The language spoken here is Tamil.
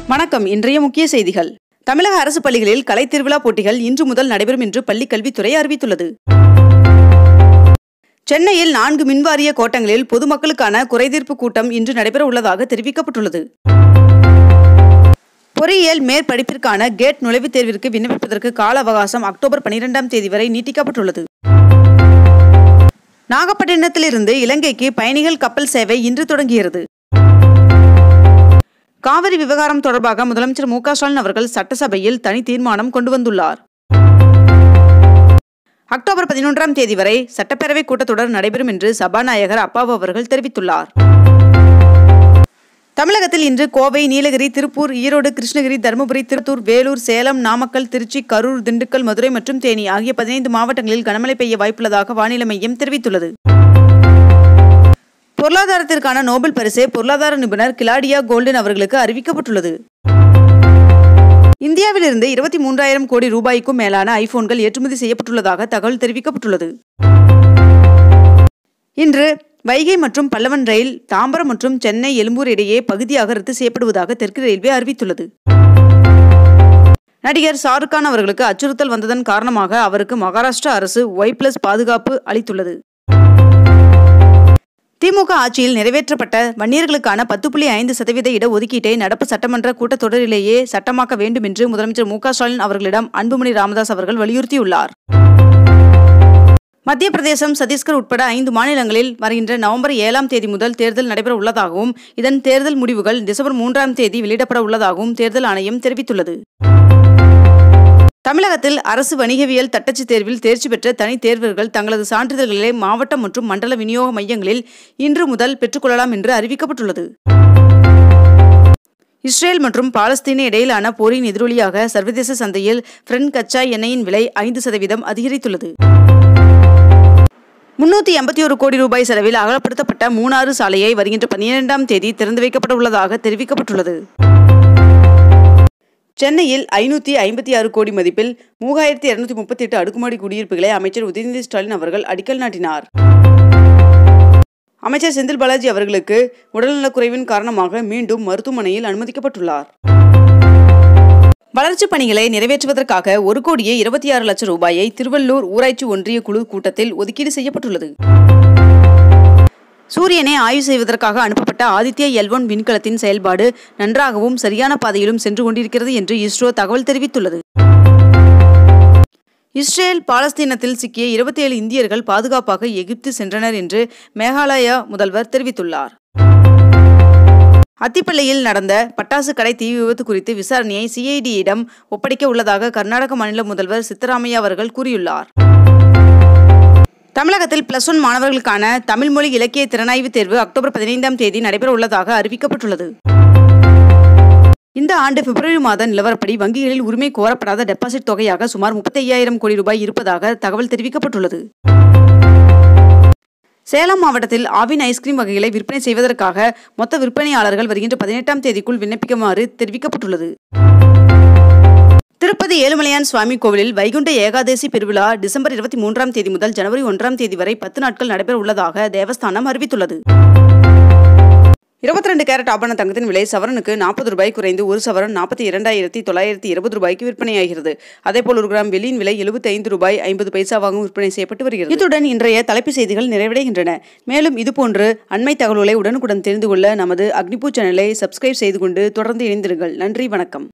வணக்கம் இன்றைய முக்கிய செய்திகள் தமிழக அரசு பள்ளிகளில் கலை திருவிழா போட்டிகள் இன்று முதல் நடைபெறும் என்று பள்ளிக் கல்வித்துறை அறிவித்துள்ளது சென்னையில் நான்கு மின்வாரிய கோட்டங்களில் பொதுமக்களுக்கான குறைதீர்ப்பு கூட்டம் இன்று நடைபெற உள்ளதாக தெரிவிக்கப்பட்டுள்ளது பொறியியல் மேற்படிப்பிற்கான கேட் நுழைவுத் தேர்விற்கு விண்ணப்பிப்பதற்கு கால அவகாசம் அக்டோபர் பனிரெண்டாம் தேதி வரை நீட்டிக்கப்பட்டுள்ளது நாகப்பட்டினத்திலிருந்து இலங்கைக்கு பயணிகள் கப்பல் சேவை இன்று தொடங்குகிறது காவிரி விவகாரம் தொடர்பாக முதலமைச்சர் மு க ஸ்டாலின் அவர்கள் சட்டசபையில் தனி தீர்மானம் கொண்டு வந்துள்ளார் அக்டோபர் பதினொன்றாம் தேதி வரை சட்டப்பேரவை கூட்டத்தொடர் நடைபெறும் என்று சபாநாயகர் அப்பாவு அவர்கள் தெரிவித்துள்ளார் தமிழகத்தில் இன்று கோவை நீலகிரி திருப்பூர் ஈரோடு கிருஷ்ணகிரி தருமபுரி திருத்தூர் வேலூர் சேலம் நாமக்கல் திருச்சி கரூர் திண்டுக்கல் மதுரை மற்றும் தேனி ஆகிய பதினைந்து மாவட்டங்களில் கனமழை பெய்ய வாய்ப்புள்ளதாக வானிலை மையம் தெரிவித்துள்ளது பொருளாதாரத்திற்கான நோபல் பரிசு பொருளாதார நிபுணர் கிலாடியா கோல்டன் அவர்களுக்கு அறிவிக்கப்பட்டுள்ளது இந்தியாவிலிருந்து இருபத்தி மூன்றாயிரம் கோடி ரூபாய்க்கும் மேலான ஐபோன்கள் ஏற்றுமதி செய்யப்பட்டுள்ளதாக தகவல் தெரிவிக்கப்பட்டுள்ளது இன்று வைகை மற்றும் பல்லவன் ரயில் தாம்பரம் மற்றும் சென்னை எழும்பூர் இடையே பகுதியாக ரத்து செய்யப்படுவதாக தெற்கு ரயில்வே அறிவித்துள்ளது நடிகர் ஷாருக் கான் அவர்களுக்கு அச்சுறுத்தல் வந்ததன் காரணமாக அவருக்கு மகாராஷ்டிரா அரசு ஒய் பிளஸ் பாதுகாப்பு அளித்துள்ளது திமுக ஆட்சியில் நிறைவேற்றப்பட்ட வன்னியர்களுக்கான பத்து புள்ளி ஐந்து சதவீத இடஒதுக்கீட்டை நடப்பு சட்டமன்ற கூட்டத்தொடரிலேயே சட்டமாக்க வேண்டும் என்று முதலமைச்சர் மு க ஸ்டாலின் அவர்களிடம் அன்புமணி ராமதாஸ் அவர்கள் வலியுறுத்தியுள்ளார் மத்திய பிரதேசம் சத்தீஸ்கர் உட்பட ஐந்து மாநிலங்களில் வருகின்ற நவம்பர் ஏழாம் தேதி முதல் தேர்தல் நடைபெற உள்ளதாகவும் இதன் தேர்தல் முடிவுகள் டிசம்பர் மூன்றாம் தேதி வெளியிடப்பட உள்ளதாகவும் தேர்தல் ஆணையம் தெரிவித்துள்ளது தமிழகத்தில் அரசு வணிகவியல் தட்டச்சு தேர்வில் தேர்ச்சி பெற்ற தனி தேர்வர்கள் தங்களது சான்றிதழ்களை மாவட்ட மற்றும் மண்டல விநியோக மையங்களில் இன்று முதல் பெற்றுக்கொள்ளலாம் என்று அறிவிக்கப்பட்டுள்ளது இஸ்ரேல் மற்றும் பாலஸ்தீன இடையிலான போரின் எதிரொலியாக சர்வதேச சந்தையில் பிரெண்ட் கச்சா எண்ணெயின் விலை ஐந்து சதவீதம் அதிகரித்துள்ளது முன்னூத்தி எண்பத்தி ஒரு கோடி ரூபாய் செலவில் அகலப்படுத்தப்பட்ட மூணாறு சாலையை வருகின்ற பன்னிரெண்டாம் தேதி திறந்து வைக்கப்பட உள்ளதாக தெரிவிக்கப்பட்டுள்ளது சென்னையில் ஐநூற்றி ஐம்பத்தி ஆறு கோடி மதிப்பில் மூவாயிரத்தி இருநூத்தி முப்பத்தி எட்டு அடுக்குமாடி குடியிருப்புகளை அமைச்சர் உதயநிதி ஸ்டாலின் அவர்கள் அடிக்கல் நாட்டினார் அமைச்சர் செந்தில் பாலாஜி அவர்களுக்கு உடல்நலக்குறைவின் காரணமாக மீண்டும் மருத்துவமனையில் அனுமதிக்கப்பட்டுள்ளார் வளர்ச்சிப் பணிகளை நிறைவேற்றுவதற்காக ஒரு கோடியே இருபத்தி ஆறு லட்சம் ரூபாயை திருவள்ளூர் ஊராட்சி ஒன்றிய குழு கூட்டத்தில் ஒதுக்கீடு செய்யப்பட்டுள்ளது சூரியனை ஆய்வு செய்வதற்காக அனுப்பப்பட்ட ஆதித்யா எல் ஒன் விண்கலத்தின் செயல்பாடு நன்றாகவும் சரியான பாதையிலும் சென்று கொண்டிருக்கிறது என்று இஸ்ரோ தகவல் தெரிவித்துள்ளது இஸ்ரேல் பாலஸ்தீனத்தில் சிக்கிய இருபத்தி ஏழு இந்தியர்கள் பாதுகாப்பாக எகிப்து சென்றனர் என்று மேகாலயா முதல்வர் தெரிவித்துள்ளார் அத்திப்பள்ளியில் நடந்த பட்டாசு கடை தீ விபத்து குறித்து விசாரணையை சிஐடியிடம் ஒப்படைக்க உள்ளதாக கர்நாடக மாநில முதல்வர் சித்தராமையா அவர்கள் கூறியுள்ளார் தமிழகத்தில் பிளஸ் ஒன் மாணவர்களுக்கான தமிழ் மொழி இலக்கிய திறனாய்வு தேர்வு அக்டோபர் பதினைந்தாம் தேதி நடைபெற உள்ளதாக அறிவிக்கப்பட்டுள்ளது இந்த ஆண்டு பிப்ரவரி மாத நிலவரப்படி வங்கிகளில் உரிமை கோரப்படாத டெபாசிட் தொகையாக சுமார் முப்பத்தி ஐயாயிரம் கோடி ரூபாய் இருப்பதாக தகவல் தெரிவிக்கப்பட்டுள்ளது சேலம் மாவட்டத்தில் ஆவின் ஐஸ்கிரீம் வகைகளை விற்பனை செய்வதற்காக மொத்த விற்பனையாளர்கள் வருகின்ற பதினெட்டாம் தேதிக்குள் விண்ணப்பிக்குமாறு தெரிவிக்கப்பட்டுள்ளது திருப்பதி ஏழுமலையான் சுவாமி கோவிலில் வைகுண்ட ஏகாதசி பெருவிழா டிசம்பர் இருபத்தி மூன்றாம் தேதி முதல் ஜனவரி ஒன்றாம் தேதி வரை பத்து நாட்கள் நடைபெற உள்ளதாக தேவஸ்தானம் அறிவித்துள்ளது இருபத்தி ரெண்டு கேரட் ஆபரண தங்கத்தின் விலை சவரனுக்கு நாற்பது ரூபாய் குறைந்து ஒரு சவரன் நாற்பத்தி இரண்டாயிரத்தி தொள்ளாயிரத்தி இருபது ரூபாய்க்கு விற்பனையாகிறது அதேபோல் ஒரு கிராம் வெள்ளியின் விலை எழுபத்தி ஐந்து ரூபாய் ஐம்பது பைசாவாகவும் விற்பனை செய்யப்பட்டு வருகிறது இத்துடன் இன்றைய தலைப்பு செய்திகள் நிறைவடைகின்றன மேலும் இதுபோன்று அண்மை தகவல்களை உடனுக்குடன் தெரிந்து கொள்ள நமது அக்னிபூ சேனலை சப்ஸ்கிரைப் செய்து கொண்டு தொடர்ந்து இணைந்திருங்கள் நன்றி வணக்கம்